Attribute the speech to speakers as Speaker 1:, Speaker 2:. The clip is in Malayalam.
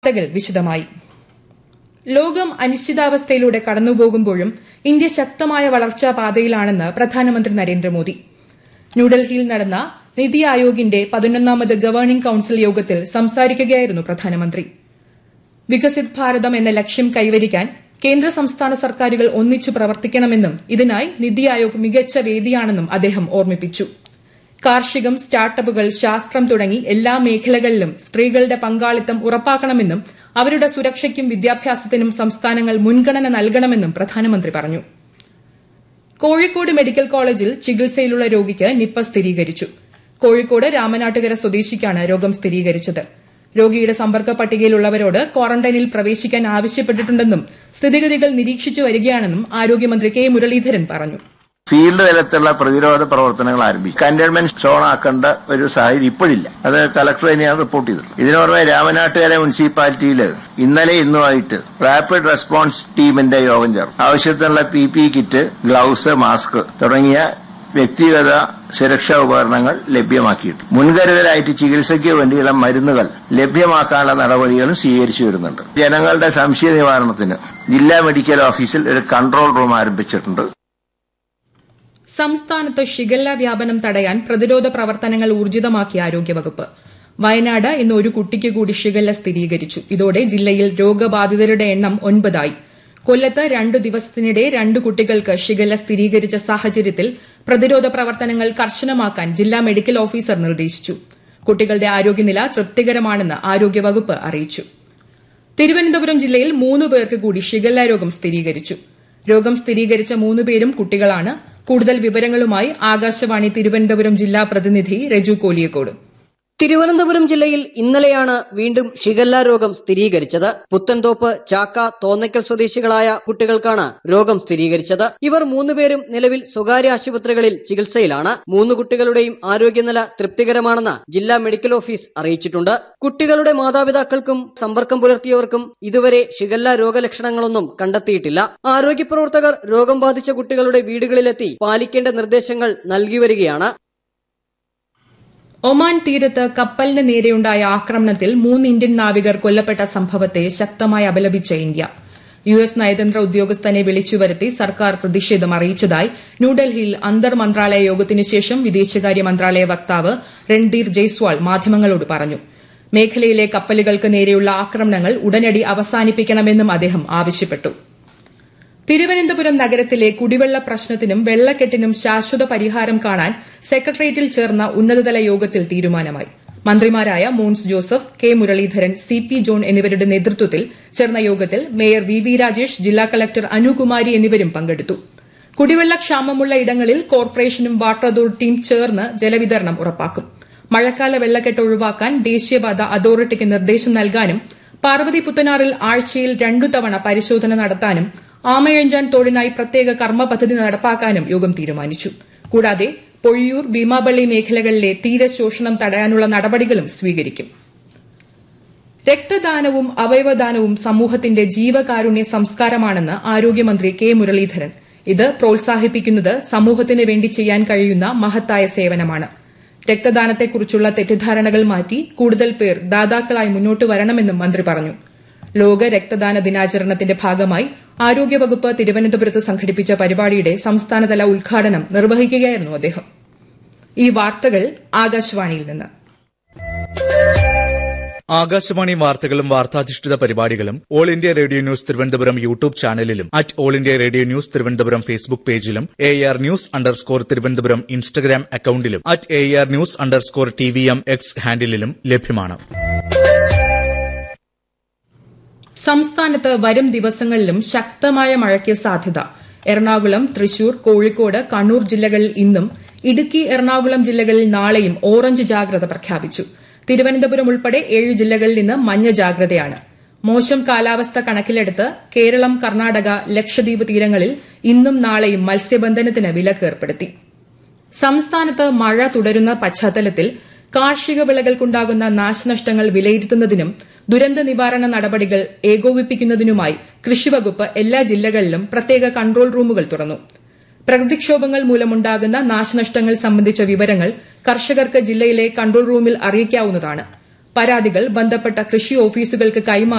Speaker 1: വാർത്തകൾ വിശദമായി ലോകം അനിശ്ചിതാവസ്ഥയിലൂടെ കടന്നുപോകുമ്പോഴും ഇന്ത്യ ശക്തമായ വളർച്ചാ പാതയിലാണെന്ന് പ്രധാനമന്ത്രി നരേന്ദ്രമോദി ന്യൂഡൽഹിയിൽ നടന്ന നിതി ആയോഗിന്റെ പതിനൊന്നാമത് ഗവേണിംഗ് കൌൺസിൽ യോഗത്തിൽ സംസാരിക്കുകയായിരുന്നു പ്രധാനമന്ത്രി വികസിത് ഭാരതം എന്ന ലക്ഷ്യം കൈവരിക്കാൻ കേന്ദ്ര സംസ്ഥാന സർക്കാരുകൾ ഒന്നിച്ചു പ്രവർത്തിക്കണമെന്നും ഇതിനായി നിതി ആയോഗ് മികച്ച വേദിയാണെന്നും അദ്ദേഹം ഓർമ്മിപ്പിച്ചു കാർഷികം സ്റ്റാർട്ടപ്പുകൾ ശാസ്ത്രം തുടങ്ങി എല്ലാ മേഖലകളിലും സ്ത്രീകളുടെ പങ്കാളിത്തം ഉറപ്പാക്കണമെന്നും അവരുടെ സുരക്ഷയ്ക്കും വിദ്യാഭ്യാസത്തിനും സംസ്ഥാനങ്ങൾ മുൻഗണന നൽകണമെന്നും പ്രധാനമന്ത്രി പറഞ്ഞു കോഴിക്കോട് മെഡിക്കൽ കോളേജിൽ ചികിത്സയിലുള്ള രോഗിക്ക് നിപ്പ സ്ഥിരീകരിച്ചു കോഴിക്കോട് രാമനാട്ടുകര സ്വദേശിക്കാണ് രോഗം സ്ഥിരീകരിച്ചത് രോഗിയുടെ സമ്പർക്ക പട്ടികയിലുള്ളവരോട് ക്വാറന്റൈനിൽ പ്രവേശിക്കാൻ ആവശ്യപ്പെട്ടിട്ടുണ്ടെന്നും സ്ഥിതിഗതികൾ നിരീക്ഷിച്ചു വരികയാണെന്നും ആരോഗ്യമന്ത്രി കെ മുരളീധരൻ പറഞ്ഞു
Speaker 2: ഫീൽഡ് തലത്തിലുള്ള പ്രതിരോധ പ്രവർത്തനങ്ങൾ ആരംഭിച്ചു കണ്ടെയ്ൻമെന്റ് സോൺ ആക്കേണ്ട ഒരു സാഹചര്യം ഇപ്പോഴില്ല അത് കളക്ടർ തന്നെയാണ് റിപ്പോർട്ട് ചെയ്തത് ഇതിനു പുറമെ രാമനാട്ടുകര മുനിസിപ്പാലിറ്റിയിൽ ഇന്നലെ ഇന്നുമായിട്ട് റാപ്പിഡ് റെസ്പോൺസ് ടീമിന്റെ യോഗം ചേർന്നു ആവശ്യത്തിനുള്ള P P kit gloves mask തുടങ്ങിയ വ്യക്തിഗത സുരക്ഷാ ഉപകരണങ്ങൾ ലഭ്യമാക്കിയിട്ട് മുൻകരുതലായിട്ട് ചികിത്സയ്ക്ക് വേണ്ടിയുള്ള മരുന്നുകൾ ലഭ്യമാക്കാനുള്ള നടപടികളും സ്വീകരിച്ചു വരുന്നുണ്ട് ജനങ്ങളുടെ സംശയ നിവാരണത്തിന് ജില്ലാ മെഡിക്കൽ ഓഫീസിൽ ഒരു കൺട്രോൾ റൂം ആരംഭിച്ചിട്ടുണ്ട്
Speaker 1: സംസ്ഥാനത്ത് ഷിഗല്ല വ്യാപനം തടയാൻ പ്രതിരോധ പ്രവർത്തനങ്ങൾ ഊർജിതമാക്കി ആരോഗ്യവകുപ്പ് വയനാട് ഇന്ന് ഒരു കുട്ടിക്ക് കൂടി ഷിഗല്ല സ്ഥിരീകരിച്ചു ഇതോടെ ജില്ലയിൽ രോഗബാധിതരുടെ എണ്ണം ഒൻപതായി കൊല്ലത്ത് രണ്ടു ദിവസത്തിനിടെ രണ്ട് കുട്ടികൾക്ക് ഷിഗല്ല സ്ഥിരീകരിച്ച സാഹചര്യത്തിൽ പ്രതിരോധ പ്രവർത്തനങ്ങൾ കർശനമാക്കാൻ ജില്ലാ മെഡിക്കൽ ഓഫീസർ നിർദ്ദേശിച്ചു കുട്ടികളുടെ ആരോഗ്യനില തൃപ്തികരമാണെന്ന് ആരോഗ്യവകുപ്പ് അറിയിച്ചു തിരുവനന്തപുരം ജില്ലയിൽ മൂന്ന് പേർക്ക് കൂടി ഷിഗല്ല രോഗം സ്ഥിരീകരിച്ചു രോഗം സ്ഥിരീകരിച്ച മൂന്ന് പേരും കുട്ടികളാണ് കൂടുതൽ വിവരങ്ങളുമായി ആകാശവാണി തിരുവനന്തപുരം ജില്ലാ പ്രതിനിധി രജു കോലിയക്കോട്
Speaker 3: തിരുവനന്തപുരം ജില്ലയിൽ ഇന്നലെയാണ് വീണ്ടും ഷിഗല്ല രോഗം സ്ഥിരീകരിച്ചത് പുത്തൻതോപ്പ് ചാക്ക തോന്നയ്ക്കൽ സ്വദേശികളായ കുട്ടികൾക്കാണ് രോഗം സ്ഥിരീകരിച്ചത് ഇവർ മൂന്നുപേരും നിലവിൽ സ്വകാര്യ ആശുപത്രികളിൽ ചികിത്സയിലാണ് മൂന്ന് കുട്ടികളുടെയും ആരോഗ്യനില തൃപ്തികരമാണെന്ന് ജില്ലാ മെഡിക്കൽ ഓഫീസ് അറിയിച്ചിട്ടുണ്ട് കുട്ടികളുടെ മാതാപിതാക്കൾക്കും സമ്പർക്കം പുലർത്തിയവർക്കും ഇതുവരെ ഷിഗല്ല രോഗലക്ഷണങ്ങളൊന്നും കണ്ടെത്തിയിട്ടില്ല ആരോഗ്യ പ്രവർത്തകർ രോഗം ബാധിച്ച കുട്ടികളുടെ വീടുകളിലെത്തി പാലിക്കേണ്ട നിർദ്ദേശങ്ങൾ നൽകി വരികയാണ്
Speaker 1: ഒമാൻ തീരത്ത് കപ്പലിന് നേരെയുണ്ടായ ആക്രമണത്തിൽ മൂന്ന് ഇന്ത്യൻ നാവികർ കൊല്ലപ്പെട്ട സംഭവത്തെ ശക്തമായി അപലപിച്ച ഇന്ത്യ യു എസ് നയതന്ത്ര ഉദ്യോഗസ്ഥനെ വിളിച്ചുവരുത്തി സർക്കാർ പ്രതിഷേധം അറിയിച്ചതായി ന്യൂഡൽഹിയിൽ അന്തർ മന്ത്രാലയ യോഗത്തിനു ശേഷം വിദേശകാര്യ മന്ത്രാലയ വക്താവ് രൺദീർ ജയ്സ്വാൾ മാധ്യമങ്ങളോട് പറഞ്ഞു മേഖലയിലെ കപ്പലുകൾക്ക് നേരെയുള്ള ആക്രമണങ്ങൾ ഉടനടി അവസാനിപ്പിക്കണമെന്നും അദ്ദേഹം ആവശ്യപ്പെട്ടു തിരുവനന്തപുരം നഗരത്തിലെ കുടിവെള്ള പ്രശ്നത്തിനും വെള്ളക്കെട്ടിനും ശാശ്വത പരിഹാരം കാണാൻ സെക്രട്ടേറിയറ്റിൽ ചേർന്ന ഉന്നതതല യോഗത്തിൽ തീരുമാനമായി മന്ത്രിമാരായ Mons Joseph K Muraleedharan C P John എന്നിവരുടെ നേതൃത്വത്തിൽ ചേർന്ന യോഗത്തിൽ മേയർ വി വി രാജേഷ് ജില്ലാ കളക്ടർ അനുകുമാരി എന്നിവരും പങ്കെടുത്തു കുടിവെള്ള ക്ഷാമമുള്ള ഇടങ്ങളിൽ കോർപ്പറേഷനും വാട്ടർ അതോറിറ്റിയും ചേർന്ന് ജലവിതരണം ഉറപ്പാക്കും മഴക്കാല വെള്ളക്കെട്ട് ഒഴിവാക്കാൻ ദേശീയപാത അതോറിറ്റിക്ക് നിർദ്ദേശം നൽകാനും പാർവതി പുത്തനാറിൽ ആഴ്ചയിൽ രണ്ടു തവണ പരിശോധന നടത്താനും ആമയഞ്ചാൻ തോടിനായി പ്രത്യേക കർമ്മ പദ്ധതി നടപ്പാക്കാനും യോഗം തീരുമാനിച്ചു കൂടാതെ പൊഴിയൂർ ഭീമാപള്ളി മേഖലകളിലെ തീരശോഷണം തടയാനുള്ള നടപടികളും സ്വീകരിക്കും രക്തദാനവും അവയവദാനവും സമൂഹത്തിന്റെ ജീവകാരുണ്യ സംസ്കാരമാണെന്ന് ആരോഗ്യമന്ത്രി കെ മുരളീധരൻ ഇത് പ്രോത്സാഹിപ്പിക്കുന്നത് സമൂഹത്തിന് വേണ്ടി ചെയ്യാൻ കഴിയുന്ന മഹത്തായ സേവനമാണ് രക്തദാനത്തെക്കുറിച്ചുള്ള തെറ്റിദ്ധാരണകൾ മാറ്റി കൂടുതൽ പേർ ദാതാക്കളായി മുന്നോട്ട് വരണമെന്നും മന്ത്രി പറഞ്ഞു ലോക രക്തദാന ദിനാചരണത്തിന്റെ ഭാഗമായി ആരോഗ്യവകുപ്പ് തിരുവനന്തപുരത്ത് സംഘടിപ്പിച്ച പരിപാടിയുടെ സംസ്ഥാനതല ഉദ്ഘാടനം നിർവഹിക്കുകയായിരുന്നു അദ്ദേഹം ഈ വാർത്തകൾ ആകാശവാണിയിൽ നിന്ന്
Speaker 4: ആകാശവാണി വാർത്തകളും വാർത്താധിഷ്ഠിത പരിപാടികളും all India radio news Thiruvananthapuram YouTube ചാനലിലും at all India radio news Thiruvananthapuram Facebook പേജിലും A R news underscore Thiruvananthapuram Instagram അക്കൌണ്ടിലും at A R news underscore T V M X ഹാൻഡിലും ലഭ്യമാണ്
Speaker 1: സംസ്ഥാനത്ത് വരും ദിവസങ്ങളിലും ശക്തമായ മഴയ്ക്ക് സാധ്യത എറണാകുളം തൃശൂർ കോഴിക്കോട് കണ്ണൂർ ജില്ലകളിൽ ഇന്നും ഇടുക്കി എറണാകുളം ജില്ലകളിൽ നാളെയും ഓറഞ്ച് ജാഗ്രത പ്രഖ്യാപിച്ചു തിരുവനന്തപുരം ഉൾപ്പെടെ ഏഴ് ജില്ലകളിൽ ഇന്ന് മഞ്ഞ ജാഗ്രതയാണ് മോശം കാലാവസ്ഥ കണക്കിലെടുത്ത് കേരളം കർണാടക ലക്ഷദ്വീപ് തീരങ്ങളിൽ ഇന്നും നാളെയും മത്സ്യബന്ധനത്തിന് വിലക്ക് ഏർപ്പെടുത്തി സംസ്ഥാനത്ത് മഴ തുടരുന്ന പശ്ചാത്തലത്തിൽ കാർഷിക വിളകൾക്കുണ്ടാകുന്ന നാശനഷ്ടങ്ങൾ വിലയിരുത്തുന്നതിനും ദുരന്ത നിവാരണ നടപടികൾ ഏകോപിപ്പിക്കുന്നതിനുമായി കൃഷിവകുപ്പ് എല്ലാ ജില്ലകളിലും പ്രത്യേക കൺട്രോൾ റൂമുകൾ തുറന്നു പ്രകൃതിക്ഷോഭങ്ങൾ മൂലമുണ്ടാകുന്ന നാശനഷ്ടങ്ങൾ സംബന്ധിച്ച വിവരങ്ങൾ കർഷകർക്ക് ജില്ലയിലെ കൺട്രോൾ റൂമിൽ അറിയിക്കാവുന്നതാണ് പരാതികൾ ബന്ധപ്പെട്ട കൃഷി ഓഫീസുകൾക്ക് കൈമാറി